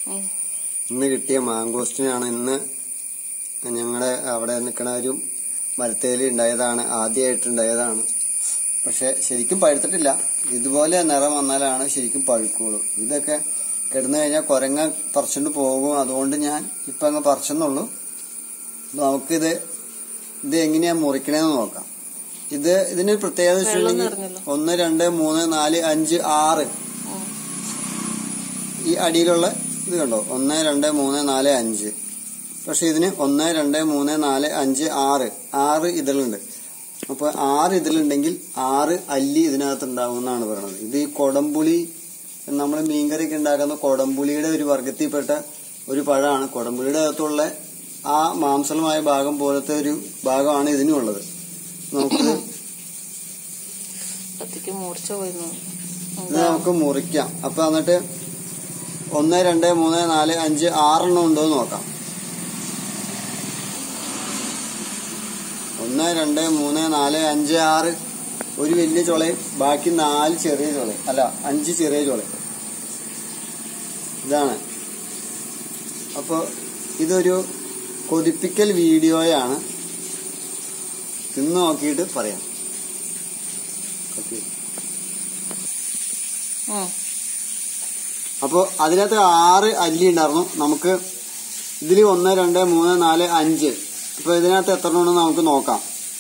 ഉം. ഇന്ന് കിട്ടിയ മാങ്കോസ്റ്റിനാണ് ഇന്ന് ഞങ്ങളുടെ അവിടെ നിൽക്കുന്ന ഒരു മരത്തേല് ഉണ്ടായതാണ് ആദ്യമായിട്ട് ഉണ്ടായതാണ് പക്ഷെ ശരിക്കും പഴുത്തിട്ടില്ല ഇതുപോലെ നിറം വന്നാലാണ് ശരിക്കും പഴുക്കുള്ളൂ ഇതൊക്കെ കിടന്നു കഴിഞ്ഞാൽ കുരങ്ങ പറിച്ചുകൊണ്ട് പോകും അതുകൊണ്ട് ഞാൻ ഇപ്പൊ അങ്ങ് പറിച്ചെന്നുള്ളൂ അപ്പൊ നമുക്കിത് ഇത് എങ്ങനെയാ മുറിക്കണേന്ന് നോക്കാം ഇത് ഇതിന് പ്രത്യേകത വെച്ചിട്ടുണ്ടെങ്കിൽ നിറഞ്ഞല്ലോ. ഒന്ന് രണ്ട് മൂന്ന് നാല് അഞ്ച് ആറ് ഉം. ഈ അടിയിലുള്ള ഇത് കണ്ടോ ഒന്ന് രണ്ട് മൂന്ന് നാല് അഞ്ച് പക്ഷെ ഇതിന് ഒന്ന് രണ്ട് മൂന്ന് നാല് അഞ്ച് ആറ് ആറ് ഇതളുണ്ട് അപ്പൊ ആറ് ഇതിലുണ്ടെങ്കിൽ ആറ് അല്ലി ഇതിനകത്ത് ഉണ്ടാവും എന്നാണ് പറയുന്നത് ഇത് ഈ കൊടംപുളി നമ്മൾ മീൻകറിയൊക്കെ ഉണ്ടാക്കുന്ന കൊടംപുളിയുടെ ഒരു വർഗത്തിൽപ്പെട്ട ഒരു പഴമാണ് കൊടംപുളിയുടെ അകത്തുള്ള ആ മാംസളമായ ഭാഗം പോലത്തെ ഒരു ഭാഗമാണ് ഇതിനുള്ളത് നമുക്ക് കത്തിക്ക് മൂർച്ച പോയിരുന്നു ഇത് നമുക്ക് മുറിക്കാം അപ്പൊ എന്നിട്ട് ഒന്ന് രണ്ട് മൂന്ന് നാല് അഞ്ച് ആറെണ്ണം ഉണ്ടോ എന്ന് നോക്കാം ഒന്ന് രണ്ട് മൂന്ന് നാല് അഞ്ച് ആറ് ഒരു വലിയ ചുളയും ബാക്കി നാല് ചെറിയ ചുളയും അല്ല അഞ്ച് ചെറിയ ചുളയും ഇതാണ് അപ്പൊ ഇതൊരു കൊതിപ്പിക്കൽ വീഡിയോയാണ് തിന്ന് നോക്കിയിട്ട് പറയാം ഓക്കെ ഉം. അപ്പോൾ അതിനകത്ത് ആറ് അല്ലി ഉണ്ടായിരുന്നു നമുക്ക് ഇതിൽ ഒന്ന് രണ്ട് മൂന്ന് നാല് അഞ്ച് അപ്പൊ ഇതിനകത്ത് എത്ര ഉണ്ടെന്ന് നമുക്ക് നോക്കാം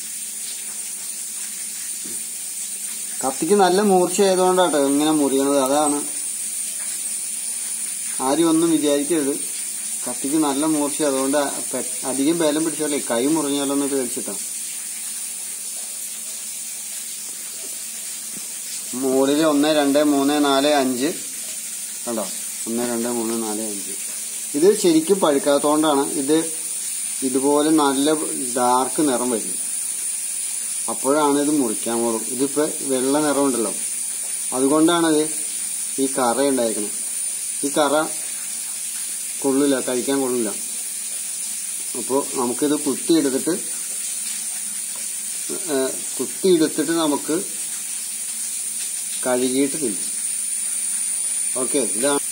കത്തിക്ക് നല്ല മൂർച്ച ആയതുകൊണ്ടാട്ടോ ഇങ്ങനെ മുറിയണത് അതാണ് ആരും ഒന്നും വിചാരിക്കരുത് കത്തിക്ക് നല്ല മൂർച്ച അതുകൊണ്ട് പെ- അധികം ബലം പിടിച്ചാലേ കൈ മുറിഞ്ഞാലൊന്ന് പേടിച്ചിട്ടാണ് മുകളിൽ ഒന്ന് രണ്ട് മൂന്ന് നാല് അഞ്ച് കണ്ടോ ഒന്ന് രണ്ട് മൂന്ന് നാല് അഞ്ച് ഇത് ശരിക്കും പഴുക്കാത്തതുകൊണ്ടാണ് ഇത് ഇതുപോലെ നല്ല ഡാർക്ക് നിറം വരും അപ്പോഴാണ് ഇത് മുറിക്കാൻ പോകും ഇതിപ്പോ വെള്ള നിറമുണ്ടല്ലോ അതുകൊണ്ടാണ് ഇത് ഈ കറ ഉണ്ടായിരിക്കുന്നത് ഈ കറ കൊള്ളില്ല കഴിക്കാൻ കൊള്ളില്ല അപ്പോൾ നമുക്കിത് കുത്തിയെടുത്തിട്ട് ഏഹ്, കുത്തിയെടുത്തിട്ട് നമുക്ക് കഴുകിയിട്ട് തിന്നും ഓക്കെ ഇതാണ്